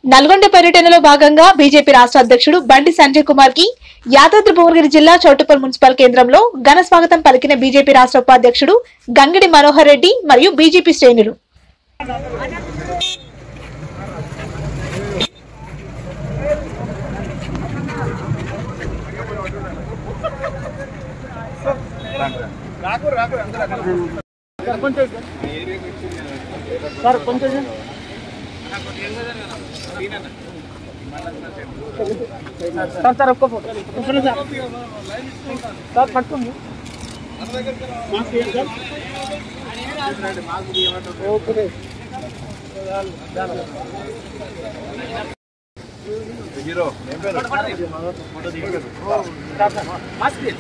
నల్గొండ పర్యటనలో భాగంగా బీజేపీ రాష్ట్ర అధ్యక్షుడు బండి సంజయ్ కుమార్ కి యాదాద్రి భువనగిరి జిల్లా చౌటుప్పల్ మున్సిపల్ కేంద్రంలో ఘన స్వాగతం పలికిన బీజేపీ రాష్ట్ర ఉపాధ్యక్షుడు గంగిడి మనోహర్ రెడ్డి మరియు బీజేపీ శ్రేణులు సార్ కొంచెం సార్ సార్ ఒక్క ఫోటో ఒక్క సార్ సార్ పట్టుకోండి మాస్క్ వేయండి sir okay sir, sir, mask వేయండి.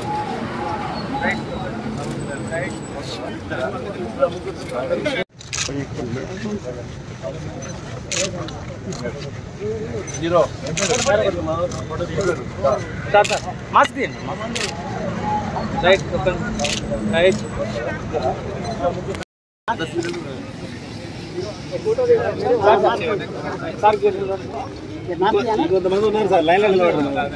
సార్ సార్ మాస్క్ తీయండి రైట్ ఒక్క రైట్ సార్ కొంతమంది ఉన్నారు సార్ లైన్ లో నిలబడుతున్నారు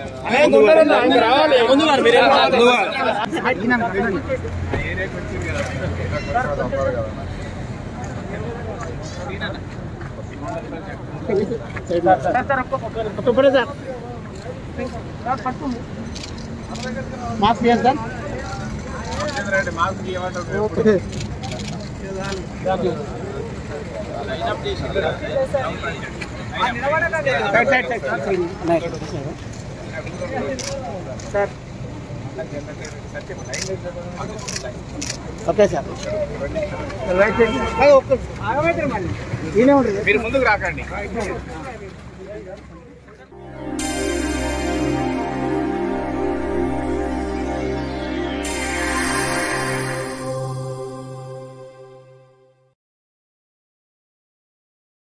సార్ సార్ ఒక్క ఫోటో ఒక్క ఫోటో సార్ సార్ పట్టుకోండి మాస్క్ వేయండి sir okay side side side sir okay sir right side okay ఆగమైతే మళ్ళీ ఈయనే ఉంటుంది మీరు ముందుకు రాకండి